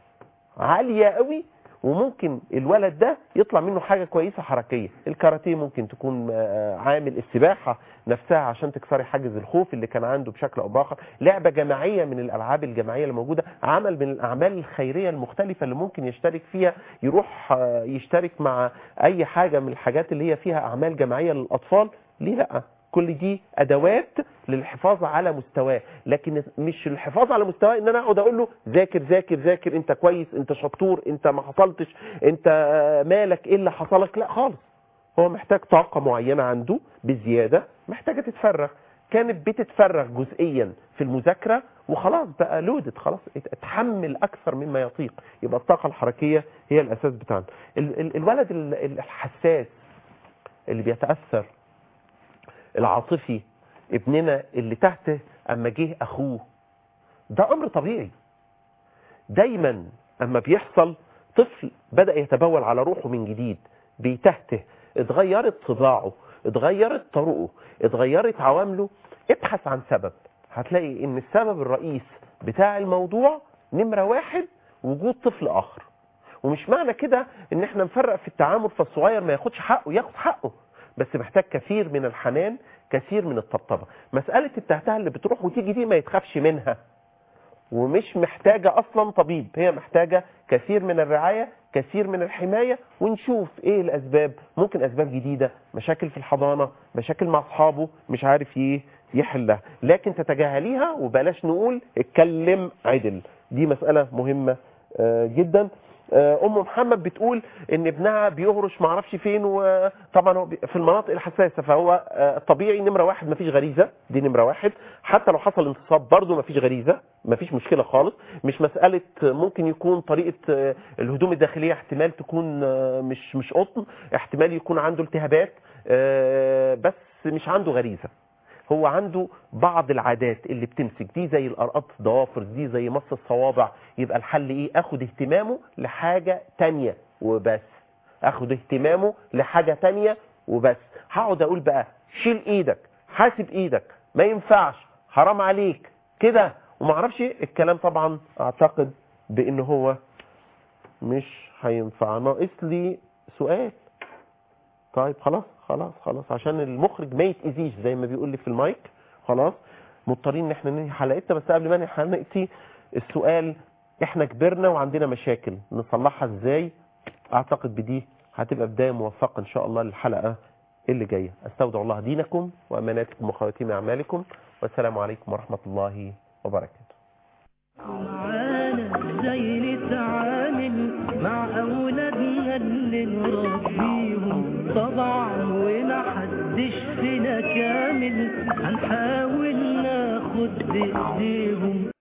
عالية قوي وممكن الولد ده يطلع منه حاجة كويسة حركية الكاراتيه ممكن تكون آه، عامل السباحة نفسها عشان تكسري حاجز الخوف اللي كان عنده بشكل او باخر لعبة جماعية من الالعاب الجماعية اللي موجودة عمل من الاعمال الخيرية المختلفة اللي ممكن يشترك فيها يروح آه، يشترك مع اي حاجة من الحاجات اللي هي فيها اعمال جماعية للاطفال ليه لا كل دي ادوات للحفاظ على مستواه لكن مش الحفاظ على مستواه ان انا اقعد اقول له ذاكر ذاكر ذاكر انت كويس انت شطور انت ما حصلتش انت آه، مالك ايه اللي حصلك لا خالص هو محتاج طاقة معينة عنده بزيادة محتاجة تتفرغ كانت بتتفرغ جزئيا في المذاكرة وخلاص بقى لودت خلاص اتحمل أكثر مما يطيق يبقى الطاقة الحركية هي الأساس بتاعنا ال- ال- الولد ال- الحساس اللي بيتأثر العاطفي ابننا اللي تحته أما جه أخوه ده أمر طبيعي دايما أما بيحصل طفل بدأ يتبول على روحه من جديد بيتهته اتغيرت طباعه اتغيرت طرقه اتغيرت عوامله ابحث عن سبب هتلاقي ان السبب الرئيس بتاع الموضوع نمرة واحد وجود طفل اخر ومش معنى كده ان احنا نفرق في التعامل فالصغير ما ياخدش حقه ياخد حقه بس محتاج كثير من الحنان كثير من الطبطبة مسألة التهتها اللي بتروح وتيجي دي ما يتخافش منها ومش محتاجة أصلا طبيب هي محتاجة كثير من الرعاية كثير من الحماية ونشوف إيه الأسباب ممكن أسباب جديدة مشاكل في الحضانة مشاكل مع أصحابه مش عارف إيه يحلها لكن تتجاهليها وبلاش نقول اتكلم عدل دي مسألة مهمة آه، جدا آه، ام محمد بتقول ان ابنها بيهرش معرفش فين وطبعا هو بي- في المناطق الحساسه فهو آه، طبيعي نمره واحد مفيش غريزه دي نمره واحد حتى لو حصل انتصاب برضه مفيش غريزه مفيش مشكله خالص مش مساله آه، ممكن يكون طريقه آه، الهدوم الداخليه احتمال تكون آه، مش مش قطن احتمال يكون عنده التهابات آه، بس مش عنده غريزه هو عنده بعض العادات اللي بتمسك دي زي الارقاط الضوافر دي زي مص الصوابع يبقى الحل ايه اخد اهتمامه لحاجة تانية وبس اخد اهتمامه لحاجة تانية وبس هقعد اقول بقى شيل ايدك حاسب ايدك ما ينفعش حرام عليك كده وما اعرفش إيه. الكلام طبعا اعتقد بان هو مش هينفع ناقص لي سؤال طيب خلاص خلاص خلاص عشان المخرج ما يتأذيش زي ما بيقول لي في المايك خلاص مضطرين ان احنا ننهي حلقتنا بس قبل ما ننهي حلقتي السؤال احنا كبرنا وعندنا مشاكل نصلحها ازاي اعتقد بدي هتبقى بداية موفقة ان شاء الله للحلقة اللي جاية استودع الله دينكم واماناتكم وخواتيم اعمالكم والسلام عليكم ورحمة الله وبركاته معانا ازاي نتعامل مع اولادنا اللي نربيهم طبعا ومحدش فينا كامل هنحاول ناخد بايديهم